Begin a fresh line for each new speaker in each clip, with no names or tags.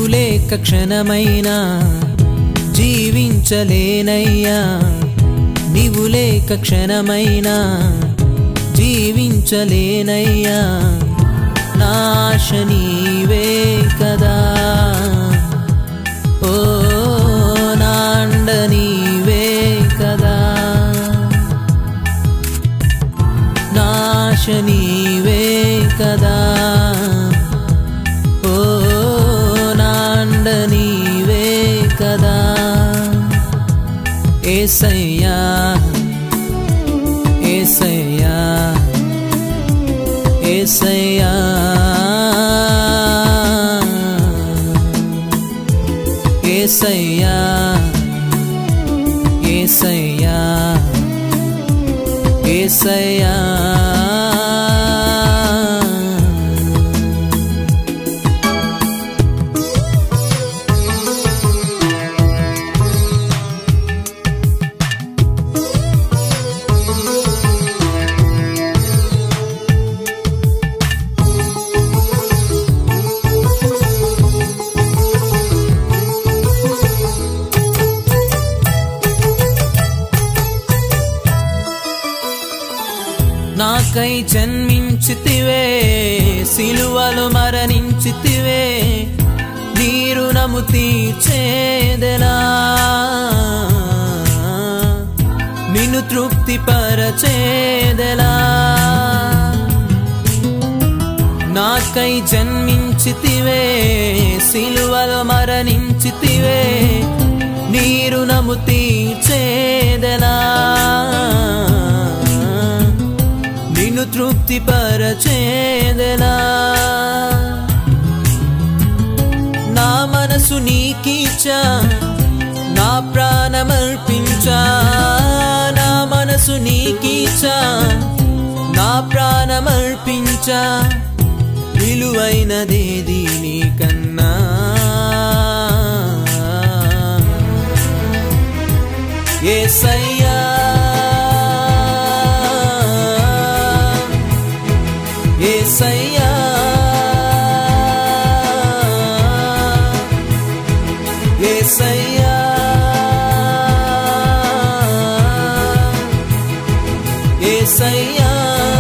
లేక క్షణమైనా జీవించలేనయ్యా నీవు లేక క్షణమైనా జీవించలేనయ్యా నాశ నీవే కదా ఓ నాండ నీవే కదా నాశ నీవే కదా ఓ నాండ నీవే కదా ఏసయ్యా ఏసయ్యా ఏసయ్యా ఏసయ్యా ఏసయ్యా ఏసయ్యా నాకై జన్మించితివే సిలువలు మరణించితివే నీ రుణము తీర్చేదెలా నిన్ను తృప్తి పరచేదెలా నాకై జన్మించితివే సిలువలు మరణించితివే నీ రుణము తీర్చేదెలా నిన్ను తృప్తి పరచేదెలా నా మనసు నీకీచా నా ప్రాణమర్పించా నా మనసు నీకీచా నా ప్రాణమర్పించా విలువైనదేది నీకన్నా ఏసయ్యా ఏసయ్యా ఏసయ్యా ఏసయ్యా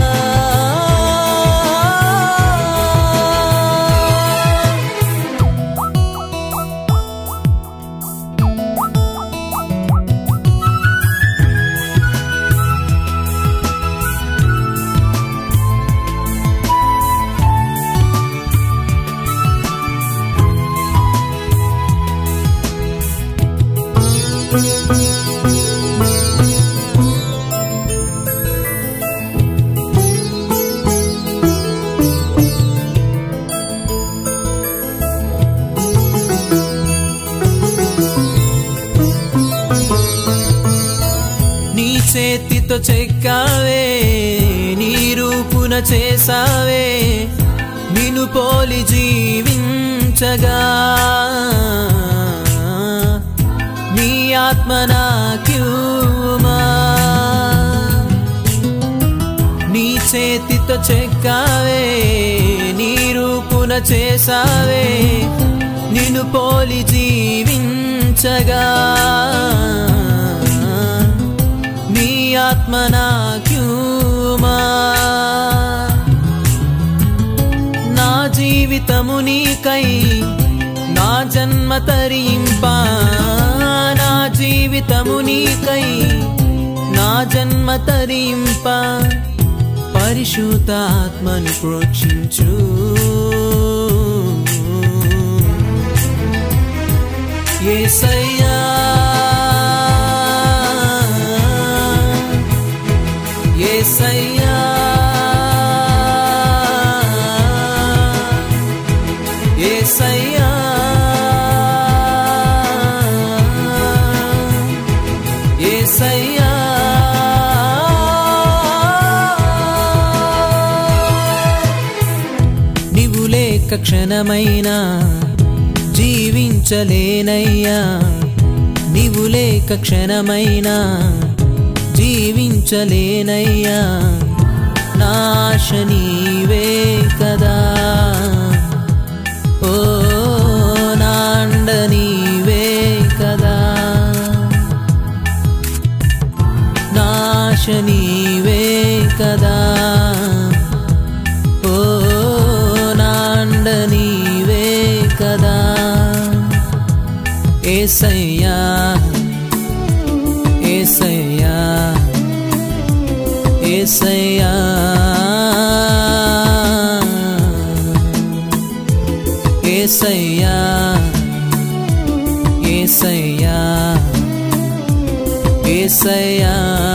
నీ చేతితో చెక్కావే నీ రూపున చేసావే నిన్ను పోలి జీవించగా నీ ఆత్మ నాక్యూమా నీ చేతితో చెక్కావే నీ రూపున చేసావే నిన్ను పోలి జీవించగా నీ ఆత్మ నాక్యూమా నా జీవితము నీకై నా జన్మ తరింపా నా జీవితము నీకై నా జన్మ తరింపా పరిశుద్ధాత్మను ప్రోక్షించు ఏసయ్యా ఏసయ్యా ఏసయ్యా ఏసయ్యా నీవు లేక క్షణమైనా జీవించలేనయ్యా నీవు లేక క్షణమైనా జీవించలేనయ్యా నాశ నీవే కదా ఓ నా ఏసయ్యా ఏసయ్యా ఏసయ్యా ఏసయ్యా ఏసయ్యా ఏసయ్యా